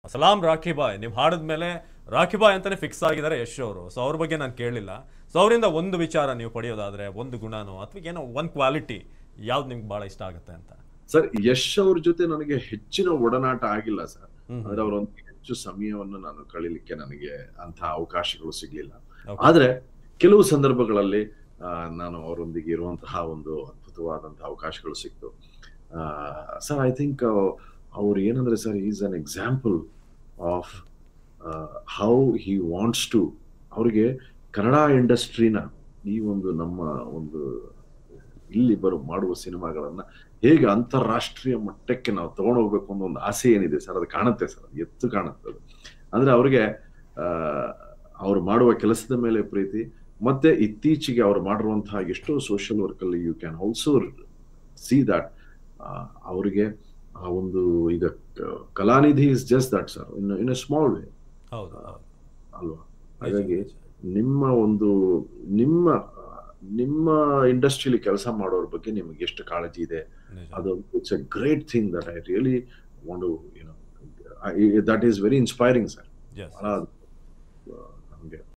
ಸಲಾಂ ರಾಖಿಬಾಯ್ ನೀವು ಹಾಡಿದ್ಮೇಲೆ ರಾಖಿಬಾಯ್ ಅಂತಾನೆ ಫಿಕ್ಸ್ ಆಗಿದ್ದಾರೆ ಯಶ್ ಅವರು ಸೊ ಅವ್ರ ಬಗ್ಗೆ ನಾನು ಕೇಳಲಿಲ್ಲ ಸೊ ಅವರಿಂದ ಒಂದು ವಿಚಾರ ನೀವು ಪಡೆಯೋದಾದ್ರೆ ಒಂದು ಗುಣನೋ ಅಥವಾ ಏನೋ ಒಂದು ಕ್ವಾಲಿಟಿ ಯಾವ್ದು ನಿಮ್ಗೆ ಬಹಳ ಇಷ್ಟ ಆಗುತ್ತೆ ಅಂತ ಸರ್ ಯಶ್ ಅವ್ರ ಜೊತೆ ನನಗೆ ಹೆಚ್ಚಿನ ಒಡನಾಟ ಆಗಿಲ್ಲ ಸರ್ ಹ್ಮ್. ಅಂದ್ರೆ ಅವರೊಂದಿಗೆ ಹೆಚ್ಚು ಸಮಯವನ್ನು ನಾನು ಕಳೀಲಿಕ್ಕೆ ನನಗೆ ಅಂತ ಅವಕಾಶಗಳು ಸಿಗ್ಲಿಲ್ಲ Okay. ಆದ್ರೆ ಕೆಲವು ಸಂದರ್ಭಗಳಲ್ಲಿ ಆ, ನಾನು ಅವರೊಂದಿಗೆ ಇರುವಂತಹ ಒಂದು ಅದ್ಭುತವಾದಂತಹ ಅವಕಾಶಗಳು ಸಿಕ್ತು ಸರ್ ಐ ಥಿಂಕ್ ಅವ್ರು ಏನಂದ್ರೆ sir is an example of how he wants to ಅವರಿಗೆ ಕನ್ನಡ ಇಂಡಸ್ಟ್ರಿನ ಈ ಒಂದು ನಮ್ಮ ಒಂದು ಇಲ್ಲಿ ಬರೋ ಮಾಡುವ ಸಿನಿಮಾಗಳನ್ನ ಹೇಗೆ ಅಂತಾರಾಷ್ಟ್ರೀಯ ಮಟ್ಟಕ್ಕೆ ನಾವು ತಗೊಂಡೋಗ್ಬೇಕು ಅನ್ನೋ ಒಂದು ಆಸೆ ಏನಿದೆ ಸರ್ ಅದು ಕಾಣುತ್ತೆ ಸರ್ ಅದು ಎತ್ತು ಕಾಣುತ್ತೆ ಅದು ಅಂದ್ರೆ ಅವ್ರಿಗೆ ಆ, ಅವ್ರು ಮಾಡುವ ಕೆಲಸದ ಮೇಲೆ ಪ್ರೀತಿ ಮತ್ತೆ ಇತ್ತೀಚೆಗೆ ಅವ್ರು ಮಾಡಿರುವಂತಹ ಎಷ್ಟೋ ಸೋಷಿಯಲ್ ವರ್ಕ್ ಅಲ್ಲಿ you can also see that ಅವರಿಗೆ ಆ ಒಂದು ಈಗ ಕ- Kalanidhi is just that sir in in a small way ಹೌದು ಹೌದು. ಅಲ್ವಾ ನಿಜ, ಹಾಗಾಗಿ ನಿಜ. ನಿಮ್ಮ ಒಂದು ನಿಮ್ಮ ನಿಮ್ಮ ಇಂಡಸ್ಟ್ರಿಲಿ ಕೆಲಸ ಮಾಡೋರ ಬಗ್ಗೆ ನಿಮಗೆ ಎಷ್ಟು ಕಾಳಜಿ ಇದೆ ನಿಜ. ಅದು it's a great thing that I really want you know that is very inspiring sir Yes. ಬಹಳ ನಮಗೆ